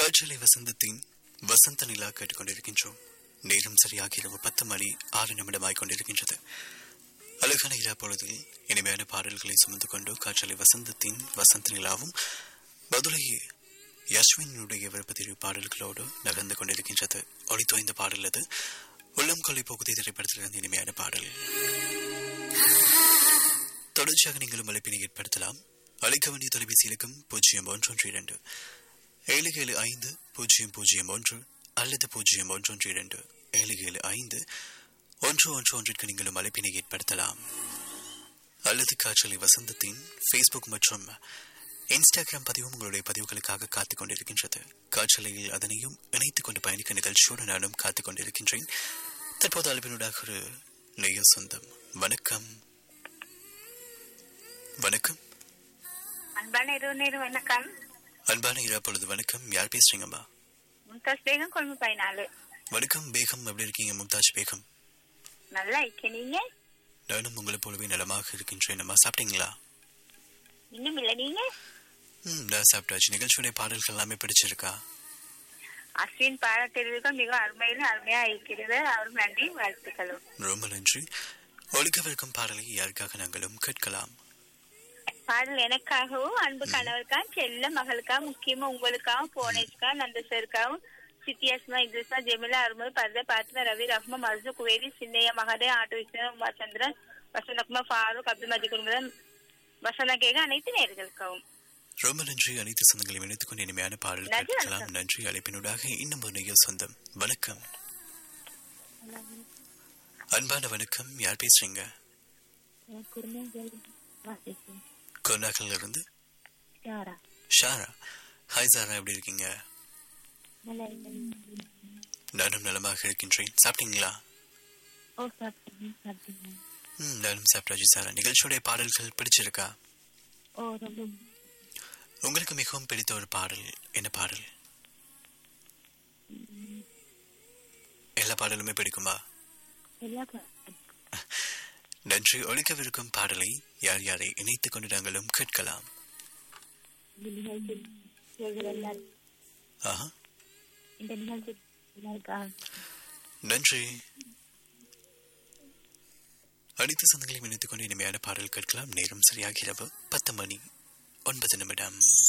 காற்றலை வசந்தத்தின் வசந்த நிலா கேட்டுக்கொண்டிருக்கின்றோம் நேரம் சரியாக இரவு பத்து மணி ஆறு நிமிடமாய் கொண்டிருக்கின்றது அழகான இரா பொழுதில் இனிமையான பாடல்களை சுமந்து கொண்டு காற்றலை வசந்தத்தின் வசந்த நிலாவும் பதுளை யஸ்வினுடைய விருப்பத்திரி பாடல்களோடு நகர்ந்து கொண்டிருக்கின்றது ஒளித்தோய்ந்த பாடல் அது உள்ளம் கொள்ளை போகுதி திரைப்படத்திலிருந்து இனிமையான பாடல் தொடர்ச்சியாக நீங்களும் அழைப்பினை ஏற்படுத்தலாம் அழைக்க வேண்டிய தொலைபேசி இலக்கம் பூஜ்ஜியம் ஒன்று ஒன்று இரண்டு ஏழு ஏழு ஐந்து பூஜ்ஜியம் பூஜ்ஜியம் ஒன்று அல்லது பூஜ்ஜியம் ஒன்று ஒன்று இரண்டு ஏழு ஏழு ஐந்து ஒன்று ஒன்று ஒன்றிற்கு நீங்களும் அழைப்பினை ஏற்படுத்தலாம் அல்லது காற்றலை வசந்தத்தின் ஃபேஸ்புக் மற்றும் இன்ஸ்டாகிராம் பதிவும் உங்களுடைய பதிவுகளுக்காக காத்துக் கொண்டிருக்கின்றது காற்றலையில் அதனையும் இணைத்துக் கொண்டு பயணிக்க நிகழ்ச்சியோடு நானும் காத்துக் கொண்டிருக்கின்றேன் தற்போது அழைப்பினூடாக ஒரு நெய்ய சொந்தம் வணக்கம் வணக்கம் அன்பான இரவு நேரம் வணக்கம் அன்பான இரா பொழுது வணக்கம் யார் பேசுறீங்கம்மா மும்தாஸ் பேகம் கொழும்பு பதினாலு வணக்கம் பேகம் எப்படி இருக்கீங்க மும்தாஜ் பேகம் நல்லா இருக்கேன் நீங்க நானும் உங்களை போலவே நலமாக இருக்கின்றேன் அம்மா சாப்பிட்டீங்களா இன்னும் இல்ல நீங்க ம் நான் சாப்பிட்டாச்சு நிகழ்ச்சியுடைய பாடல்கள் எல்லாமே பிடிச்சிருக்கா அஸ்வின் பாடத்தெரிவுகள் மிக அருமையில அருமையா இருக்கிறது அவருக்கு நன்றி வாழ்த்துக்களும் ரொம்ப நன்றி ஒழுக்கவிருக்கும் பாடலை யாருக்காக நாங்களும் கேட்கலாம் பாடல் எனக்காகவும் அன்பு கணவருக்காகவும் செல்ல மகளுக்காகவும் முக்கியமா உங்களுக்காகவும் போனேஸ்கா நந்தசருக்காகவும் சித்தியாஸ்மா இத்ரிஸ்மா ஜெமிலா அருமை பர்த பாத்மா ரவி ரஹ்மா மர்சு குவேரி சின்னையா மகதே ஆட்டோ விஸ்வன் உமாச்சந்திரன் வசந்தகுமார் ஃபாரூக் அப்துல் மஜி குடும்பம் வசந்தா கேக அனைத்து நேர்களுக்காகவும் ரொம்ப நன்றி அனைத்து சொந்தங்களையும் இணைத்துக் கொண்டு இனிமையான பாடல் நன்றி, கேட்கலாம் வணக்கம். நன்றி அழைப்பினூடாக இன்னும் ஒரு நெய்ய சொந்தம் வணக்கம் அன்பான வணக்கம் யார் பேசுறீங்க கொர்நாக்கல்ல இருந்து ஷாரா ஹாய் சாரா எப்படி இருக்கீங்க நானும் நலமாக இருக்கின்றேன் சாப்பிட்டீங்களா ம் நானும் சாப்பிட்டாச்சு சாரா நிகழ்ச்சியுடைய பாடல்கள் பிடிச்சிருக்கா உங்களுக்கு மிகவும் பிடித்த ஒரு பாடல் என்ன பாடல் எல்லா பாடலுமே பிடிக்குமா நன்றி ஒழிக்கவிருக்கும் பாடலை யார் யாரை இணைத்துக் கொண்டு நாங்களும் கேட்கலாம் ஆஹா இந்த நிகழ்ச்சி நன்றி அனைத்து சொந்தங்களையும் இணைத்துக் கொண்டு இனிமையான பாடல் கேட்கலாம் நேரம் சரியாக இரவு பத்து மணி ஒன்பது நிமிடம்